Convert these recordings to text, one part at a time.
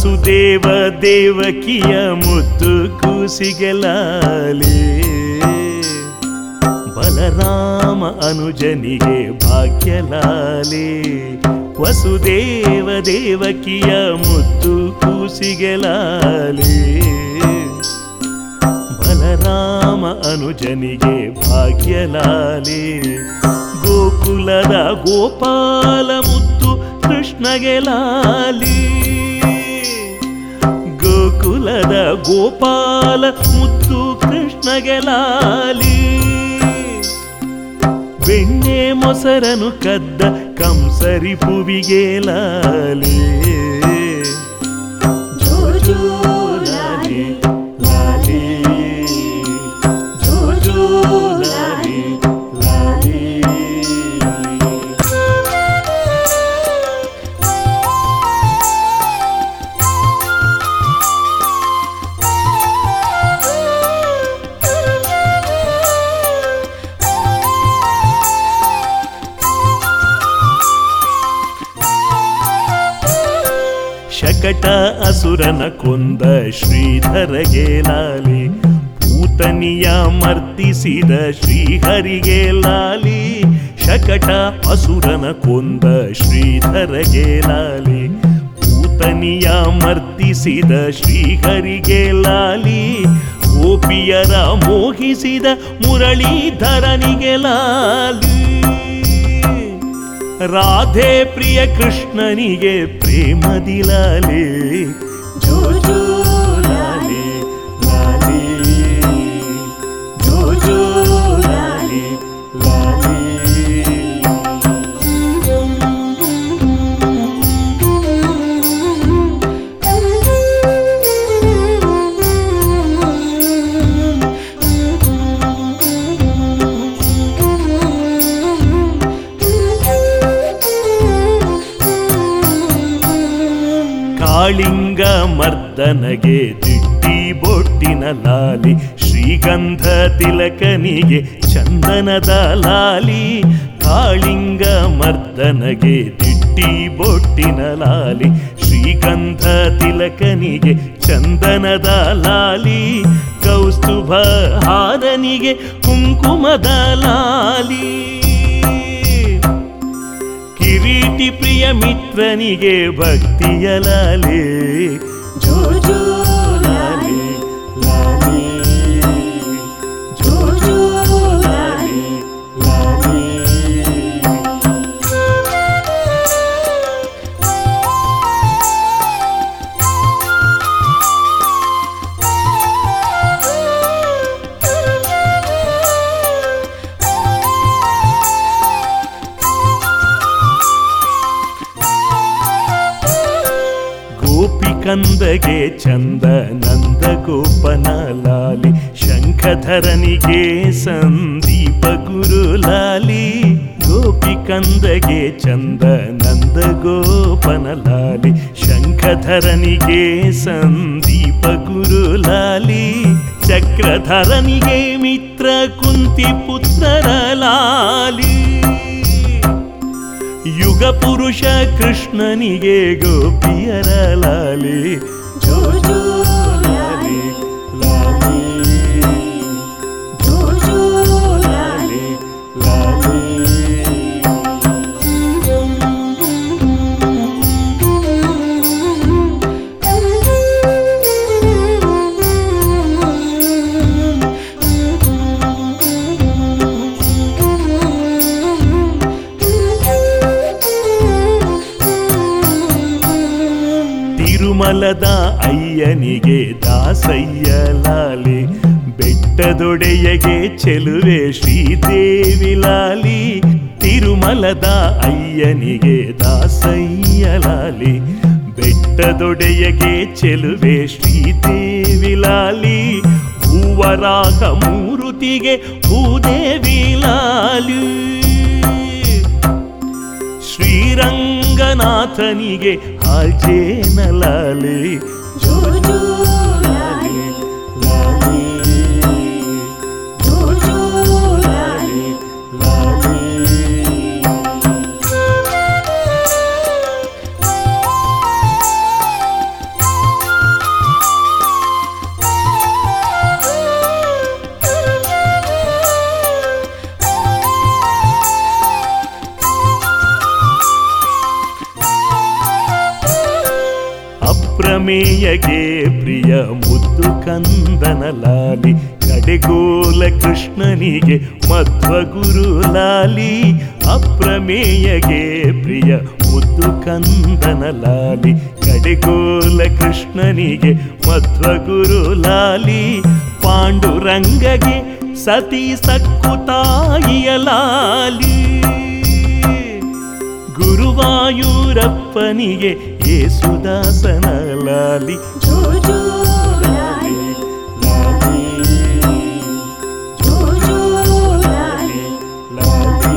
ವಸುದೇವ ದೇವಕಿಯ ಮುದ್ದು ಕೂಸಿಗೆಲಾಲಿ ಬಲರಾಮ ಅನುಜನಿಗೆ ಭಾಗ್ಯಲಾಲಿ ವಸುದೇವ ದೇವಕಿಯ ಮುದ್ದು ಕೂಸಿಗೆಲಾಲಿ ಬಲರಾಮ ಅನುಜನಿಗೆ ಭಾಗ್ಯಲಾಲಿ ಗೋಕುಲದ ಗೋಪಾಲ ಮುತ್ತು ಕೃಷ್ಣಗೆ ಲಾಲಿ ಗೋಕುಲದ ಗೋಪಾಲ ಮುತ್ತು ಕೃಷ್ಣಗೆ ಲಾಲಿ ಬೆಣ್ಣೆ ಮೊಸರನು ಕದ್ದ ಕಂಸರಿ ಪುವಿಗೆ ಲಾಲಿ ಜೋ ಜೋ ಲಾಲಿ ಲಾಲಿ ಜೋ ಜೋ ಲಾಲಿ ಲಾಲಿ ಶಕಟ ಅಸುರನ ಕೊಂದ ಶ್ರೀಧರಗೆ ಲಾಲಿ ಭೂತನಿಯ ಮರ್ದಿಸಿದ ಶ್ರೀಹರಿಗೆ ಲಾಲಿ ಶಕಟ ಅಸುರನ ಕೊಂದ ಶ್ರೀಧರಗೆ ಲಾಲಿ ಭೂತನಿಯ ಮರ್ದಿಸಿದ ಶ್ರೀಹರಿಗೆ ಲಾಲಿ ಗೋಪಿಯರ ಮೋಹಿಸಿದ ಮುರಳೀಧರನಿಗೆ ಲಾಲಿ ರಾಧೆ ಪ್ರಿಯ ಕೃಷ್ಣನಿಗೆ ಪ್ರೇಮದಿಲಾಲೆ ಜೋ ಜೋ ಲಾಲೆ ಲಾಲೆ ಜೋ ಜೋ ಲಾಲೆ ಲಾಲೆ ಕಾಳಿಂಗ ಮರ್ದನಗೆ ದಿಟ್ಟಿ ಬೊಟ್ಟಿನ ಲಾಲಿ ಶ್ರೀಗಂಧ ತಿಲಕನಿಗೆ ಚಂದನದ ಲಾಲಿ ಕಾಳಿಂಗ ಮರ್ದನಗೆ ದಿಟ್ಟಿ ಬೊಟ್ಟಿನ ಲಾಲಿ ಶ್ರೀಗಂಧ ತಿಲಕನಿಗೆ ಚಂದನದ ಲಾಲಿ ಕೌಸ್ತುಭ ಹಾರನಿಗೆ ಕುಂಕುಮದ ಲಾಲಿ ಕಿರೀಟಿ ಪ್ರಿಯ ಮಿತ್ರನಿಗೆ ಭಕ್ತಿಯ ಲಾಲೆ ಜೋ ಜೋ ಲಾಲಿ ಲಾಲೆ ಜೋ ಜೋ ಲಾಲಿ ಲಾಲೆ ಗೋಪಿಕಂದಗೆ ಚಂದ ನಂದ ಗೋಪನ ಲಾಲಿ ಶಂಖಧರನಿಗೆ ಸಂದೀಪ ಗುರು ಲಾಲಿ ಗೋಪಿಕಂದಗೆ ಚಂದ ನಂದ ಗೋಪನ ಲಾಲಿ ಶಂಖಧರನಿಗೆ ಸಂದೀಪ ಗುರು ಲಾಲಿ ಚಕ್ರಧರನಿಗೆ ಮಿತ್ರ ಕುಂತಿ ಪುತ್ರರ ಲಾಲಿ ಯುಗ ಪುರುಷ ಕೃಷ್ಣನಿಗೆ ಗೋಪಿಯರ ಲಾಲಿ ಜೋ ಜೋ ಲಾಲಿ ಲಾಲಿ ಜೋ ಜೋ ಲಾಲಿ ಲಾಲಿ ತಿರುಮಲದ ಅಯ್ಯನಿಗೆ ದಾಸಯ್ಯ ಲಾಲಿ ಬೆಟ್ಟದೊಡೆಯಗೆ ಚೆಲುವೆ ಶ್ರೀದೇವಿ ಲಾಲಿ ತಿರುಮಲದ ಅಯ್ಯನಿಗೆ ದಾಸಯ್ಯ ಲಾಲಿ ಬೆಟ್ಟದೊಡೆಯಗೆ ಚೆಲುವೆ ಶ್ರೀದೇವಿ ಲಾಲಿ ಭೂವರಾಗ ಮೂರುತಿಗೆ ಭೂದೇವಿ ಲಾಲಿ ಶ್ರೀರಂಗನಾಥನಿಗೆ ಹಾಲ್ಜೇನ ಲಾಲಿ ಜೋ ಜೋ ಲಾಲಿ ಲಾಲಿ ಜೋ ಜೋ ಲಾಲಿ ಲಾಲಿ ಅಪ್ರಮೇಯಗೆ ಪ್ರಿಯ ಮುದ್ದು ಕಂದನ ಲಾಲಿ ಕಡೆಗೋಲ ಕೃಷ್ಣನಿಗೆ ಮಧ್ವ ಗುರು ಲಾಲಿ ಅಪ್ರಮೇಯಗೆ ಪ್ರಿಯ ಮುದ್ದು ಕಂದನ ಲಾಲಿ ಕಡೆಗೋಲ ಕೃಷ್ಣನಿಗೆ ಮಧ್ವ ಗುರು ಲಾಲಿ ಪಾಂಡುರಂಗಗೆ ಸತಿ ಸಕ್ಕುತಾಯಿಯ ಲಾಲಿ ಗುರುವಾಯೂರಪ್ಪನಿಗೆ ಯೇಸುದಾಸನ ಲಾಲಿ ಜೋ ಜೋ ಲಾಲಿ ಲಾಲಿ ಜೋ ಜೋ ಲಾಲಿ ಲಾಲಿ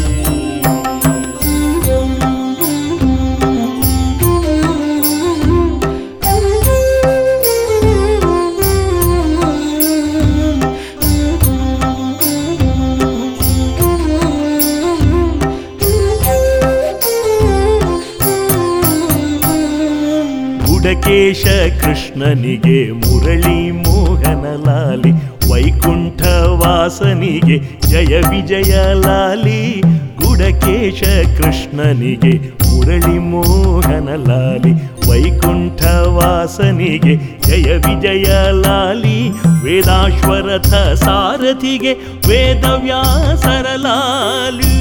ಗುಡಕೇಶ ಕೃಷ್ಣನಿಗೆ ಮುರಳಿ ಮೋಹನ ಲಾಲಿ ವೈಕುಂಠ ವಾಸನಿಗೆ ಜಯ ವಿಜಯ ಲಾಲಿ ಗುಡಕೇಶ ಕೃಷ್ಣನಿಗೆ ಮುರಳಿ ಮೋಹನ ಲಾಲಿ ವೈಕುಂಠ ವಾಸನಿಗೆ ಜಯ ವಿಜಯ ಲಾಲಿ ವೇದಾಶ್ವರಥ ಸಾರಥಿಗೆ ವೇದವ್ಯಾಸರ ಲಾಲಿ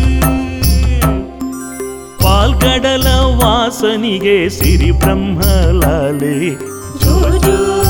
ಪಾಲ್ಗಡಲ ವಾಸನಿಗೆ ಸಿರಿ ಬ್ರಹ್ಮಲಾಲೆ ಜೋ ಜೋ